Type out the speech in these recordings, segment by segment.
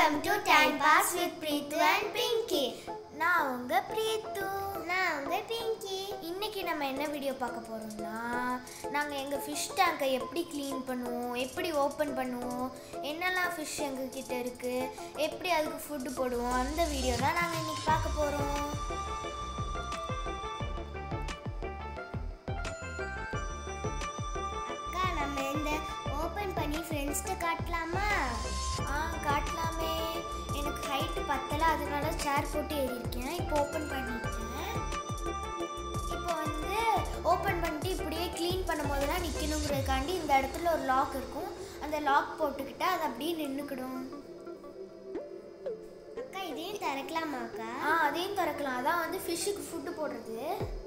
Welcome to time pass with Preethu and Pinky நான் உங்க breath நான் உங்க பிங்கி இன்னைக்கு நம்ம என்ன வீடியோ பார்க்க போறோம்னா நாங்கள் எங்கள் ஃபிஷ் டேங்கை எப்படி க்ளீன் பண்ணுவோம் எப்படி ஓப்பன் பண்ணுவோம் என்னெல்லாம் ஃபிஷ் எங்கள் கிட்ட இருக்கு எப்படி அதுக்கு ஃபுட்டு போடுவோம் அந்த வீடியோ தான் நாங்கள் இன்னைக்கு பார்க்க போகிறோம் அக்கா நம்ம இந்த ஓபன் பண்ணி ஃப்ரெண்ட்ஸ்ட்டு காட்டலாமா ஆ காட்டலாமே எனக்கு ஹைட்டு பத்தலை அதனால சேர் போட்டு ஏறியிருக்கேன் இப்போ ஓப்பன் பண்ணிட்டேன் இப்போ வந்து ஓப்பன் பண்ணிட்டு இப்படியே க்ளீன் பண்ணும் போதெல்லாம் நிற்கணுங்கிறதுக்காண்டி இந்த இடத்துல ஒரு லாக் இருக்கும் அந்த லாக் போட்டுக்கிட்டா அது அப்படியே நின்றுக்கிடும் அக்கா இதையும் திறக்கலாமா அக்கா ஆ அதையும் திறக்கலாம் அதான் வந்து ஃபிஷ்ஷுக்கு ஃபுட்டு போடுறது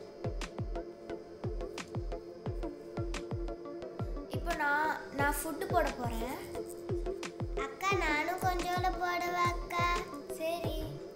இப்போ நான் நான் ஃபுட்டு போட போகிறேன் அக்கா நானும் கொஞ்சோண்டு போடுவேன் அக்கா சரி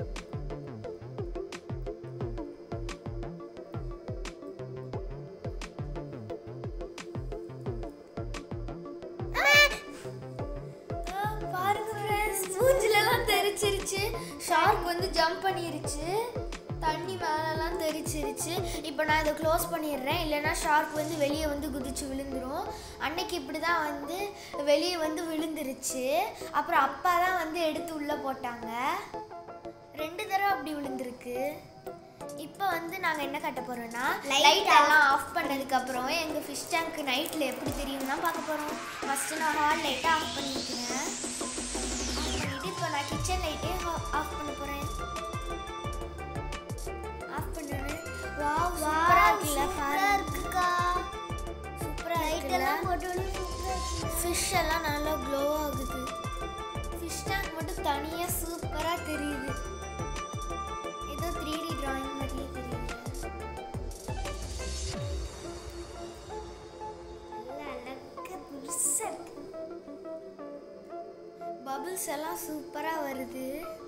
ஆ, பாருங்க ஃப்ரெண்ட்ஸ் மூஞ்சிலலாம் தெரிச்சிருச்சு ஷார்க் வந்து ஜம்ப் பண்ணிருச்சு தண்ணி மேலெல்லாம் தெரிச்சிருச்சு இப்போ நான் இதை க்ளோஸ் பண்ணிடுறேன் இல்லைன்னா ஷார்க் வந்து வெளியே வந்து குதிச்சு விழுந்துரும் அன்னைக்கு இப்படி தான் வந்து வெளியே வந்து விழுந்துருச்சு அப்புறம் அப்பா தான் வந்து எடுத்து உள்ளே போட்டாங்க ரெண்டு தடவை அப்படி விழுந்திருக்கு இப்போ வந்து நாங்கள் என்ன கட்ட போகிறோம்னா Light லைட் எல்லாம் ஆஃப் பண்ணதுக்கு அப்புறம் எங்கள் ஃபிஷ் டேங்க் நைட்டில் எப்படி தெரியும்னா பார்க்க போகிறோம் ஃபஸ்ட்டு நான் ஹால் லைட்டை ஆஃப் பண்ணிக்கிறேன் ஆஃப் பண்ணிட்டு இப்போ நான் கிச்சன் லைட்டே ஆஃப் பண்ண போகிறேன் ஆஃப் பண்ணுறேன் வாவ் சூப்பராக இருக்குல்ல சூப்பரா இருக்குக்கா சூப்பராக லைட் இருக்குல்ல எல்லாம் போட்டு சூப்பரா இருக்கு ஃபிஷ் எல்லாம் நல்லா க்ளோ ஆகுது ஃபிஷ் டேங்க் மட்டும் தனியாக சூப்பராக தெரியுது ஏதோ த்ரீ டி டிராயிங் மாதிரியே தெரியுது நல்லா அழகா புதுசா இருக்கு பபிள்ஸ் எல்லாம் சூப்பராக வருது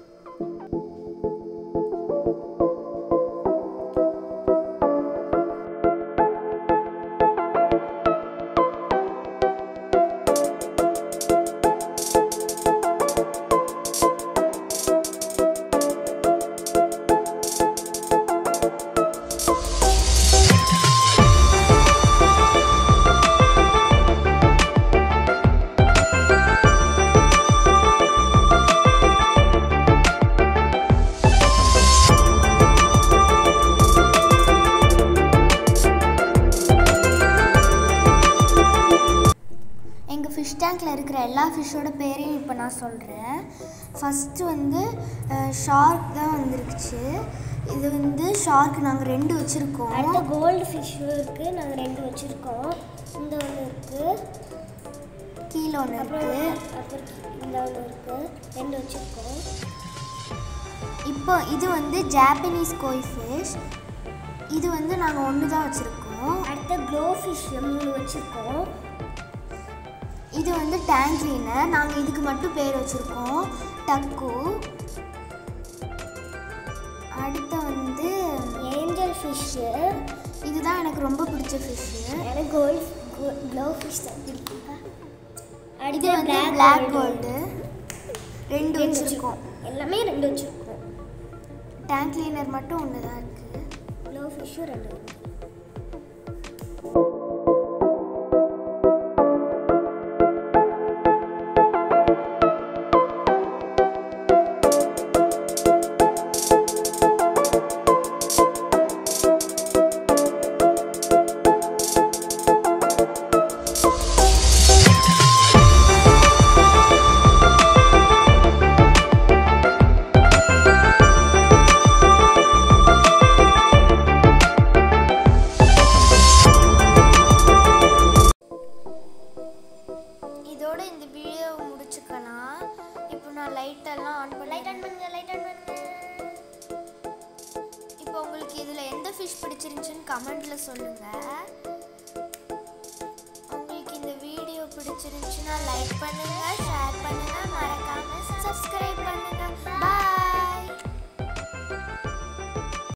எங்கள் ஃபிஷ் டேங்க்கில் இருக்கிற எல்லா ஃபிஷ்ஷோட பேரையும் இப்போ நான் சொல்கிறேன் ஃபஸ்ட்டு வந்து ஷார்க் தான் வந்துருக்குச்சு இது வந்து ஷார்க் நாங்கள் ரெண்டு வச்சுருக்கோம் அடுத்த கோல்டு ஃபிஷ் இருக்கு நாங்கள் ரெண்டு வச்சிருக்கோம் இந்த ஒன்று இருக்கு கீழே ஒன்று அப்புறம் இருக்குது அப்புறம் இந்த ஒன்று இருக்கு ரெண்டு வச்சிருக்கோம் இப்போ இது வந்து ஜாப்பனீஸ் கோய் ஃபிஷ் இது வந்து நாங்கள் ஒன்று தான் வச்சுருக்கோம் அடுத்த க்ளோ ஃபிஷ் மூணு வச்சிருக்கோம் இது வந்து டேங்க் கிளீனர் நாங்கள் இதுக்கு மட்டும் பேர் வச்சுருக்கோம் டக்கு அடுத்து வந்து ஏஞ்சல் ஃபிஷ்ஷு இதுதான் எனக்கு ரொம்ப பிடிச்ச ஃபிஷ்ஷு எனக்கு கோல்ட் க்ளோ ஃபிஷ் தான் பிடிக்கும் இது அடுத்து வந்து black பிளாக் gold. கோல்டு ரெண்டு ரெண்டு வச்சுருக்கோம் எல்லாமே ரெண்டு வச்சிருக்கோம் டேங்க் கிளீனர் மட்டும் ஒன்று தான் இருக்குது க்ளோ ஃபிஷ்ஷும் ரெண்டு இருக்கு. இதோட இந்த வீடியோ முடிச்சுக்கலாம் இப்போ நான் லைட் எல்லாம் ஆன் பண்ணி லைட் ஆன் பண்ணுங்க லைட் ஆன் பண்ணுங்க இப்போ உங்களுக்கு இதில் எந்த ஃபிஷ் பிடிச்சிருந்துச்சுன்னு கமெண்ட்டில் சொல்லுங்கள் உங்களுக்கு இந்த வீடியோ பிடிச்சிருந்துச்சுன்னா லைக் பண்ணுங்கள் ஷேர் பண்ணுங்கள் மறக்காமல் சப்ஸ்கிரைப் பண்ணுங்கள்